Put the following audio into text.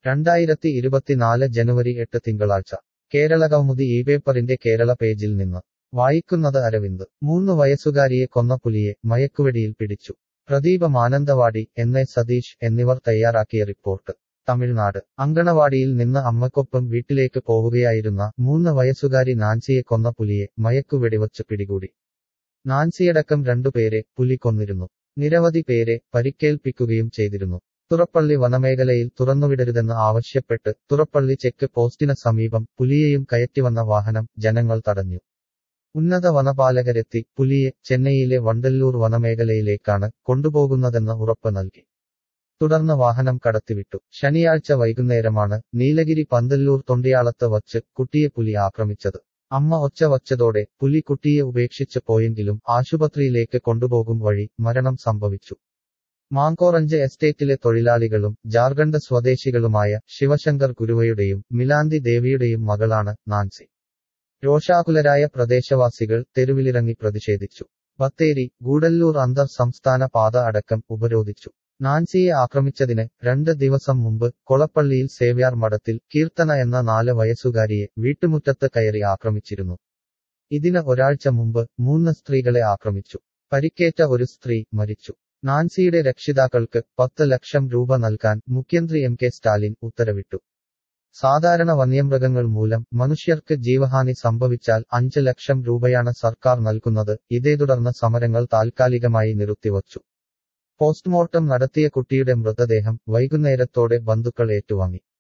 രണ്ടായിരത്തി ഇരുപത്തിനാല് ജനുവരി എട്ട് തിങ്കളാഴ്ച കേരളകൗമുദി ഈ പേപ്പറിന്റെ കേരള പേജിൽ നിന്ന് വായിക്കുന്നത് അരവിന്ദ് മൂന്ന് വയസ്സുകാരിയെ കൊന്ന പുലിയെ മയക്കുവെടിയിൽ പിടിച്ചു പ്രദീപ മാനന്തവാടി എൻ എ സതീഷ് എന്നിവർ തയ്യാറാക്കിയ റിപ്പോർട്ട് തമിഴ്നാട് അങ്കണവാടിയിൽ നിന്ന് അമ്മക്കൊപ്പം വീട്ടിലേക്ക് പോവുകയായിരുന്ന മൂന്ന് വയസ്സുകാരി നാൻസിയെ കൊന്ന പുലിയെ മയക്കുവെടിവച്ച് പിടികൂടി നാൻസിയടക്കം രണ്ടുപേരെ പുലി കൊന്നിരുന്നു നിരവധി പേരെ പരിക്കേൽപ്പിക്കുകയും ചെയ്തിരുന്നു തുറപ്പള്ളി വനമേഖലയിൽ തുറന്നുവിടരുതെന്ന് ആവശ്യപ്പെട്ട് തുറപ്പള്ളി ചെക്ക് പോസ്റ്റിന് സമീപം പുലിയെയും കയറ്റിവന്ന വാഹനം ജനങ്ങൾ തടഞ്ഞു ഉന്നത വനപാലകരെത്തി പുലിയെ ചെന്നൈയിലെ വണ്ടല്ലൂർ വനമേഖലയിലേക്കാണ് കൊണ്ടുപോകുന്നതെന്ന് ഉറപ്പ് നൽകി തുടർന്ന് വാഹനം കടത്തിവിട്ടു ശനിയാഴ്ച വൈകുന്നേരമാണ് നീലഗിരി പന്തല്ലൂർ തൊണ്ടിയാളത്ത് വച്ച് കുട്ടിയെ പുലി ആക്രമിച്ചത് അമ്മ ഒച്ച വച്ചതോടെ പുലി കുട്ടിയെ ഉപേക്ഷിച്ച് പോയെങ്കിലും ആശുപത്രിയിലേക്ക് കൊണ്ടുപോകും വഴി മരണം സംഭവിച്ചു മാങ്കോറഞ്ച് എസ്റ്റേറ്റിലെ തൊഴിലാളികളും ജാർഖണ്ഡ് സ്വദേശികളുമായ ശിവശങ്കർ ഗുരുവയുടെയും മിലാന്തി ദേവിയുടെയും മകളാണ് നാൻസി രോഷാകുലരായ പ്രദേശവാസികൾ തെരുവിലിറങ്ങി പ്രതിഷേധിച്ചു ബത്തേരി ഗൂഡല്ലൂർ അന്തർ സംസ്ഥാന പാത അടക്കം ഉപരോധിച്ചു നാൻസിയെ ആക്രമിച്ചതിന് രണ്ട് ദിവസം മുമ്പ് കൊളപ്പള്ളിയിൽ സേവ്യാർ മഠത്തിൽ കീർത്തന എന്ന നാല് വയസ്സുകാരിയെ വീട്ടുമുറ്റത്ത് കയറി ആക്രമിച്ചിരുന്നു ഇതിന് ഒരാഴ്ച മുമ്പ് മൂന്ന് സ്ത്രീകളെ ആക്രമിച്ചു പരിക്കേറ്റ ഒരു സ്ത്രീ മരിച്ചു നാൻസിയുടെ രക്ഷിതാക്കൾക്ക് പത്ത് ലക്ഷം രൂപ നൽകാൻ മുഖ്യമന്ത്രി എം കെ സ്റ്റാലിൻ ഉത്തരവിട്ടു സാധാരണ വന്യമൃഗങ്ങൾ മൂലം മനുഷ്യർക്ക് ജീവഹാനി സംഭവിച്ചാൽ അഞ്ച് ലക്ഷം രൂപയാണ് സർക്കാർ നൽകുന്നത് ഇതേ തുടർന്ന് സമരങ്ങൾ താൽക്കാലികമായി നിർത്തിവച്ചു പോസ്റ്റ്മോർട്ടം നടത്തിയ കുട്ടിയുടെ മൃതദേഹം വൈകുന്നേരത്തോടെ ബന്ധുക്കൾ ഏറ്റുവാങ്ങി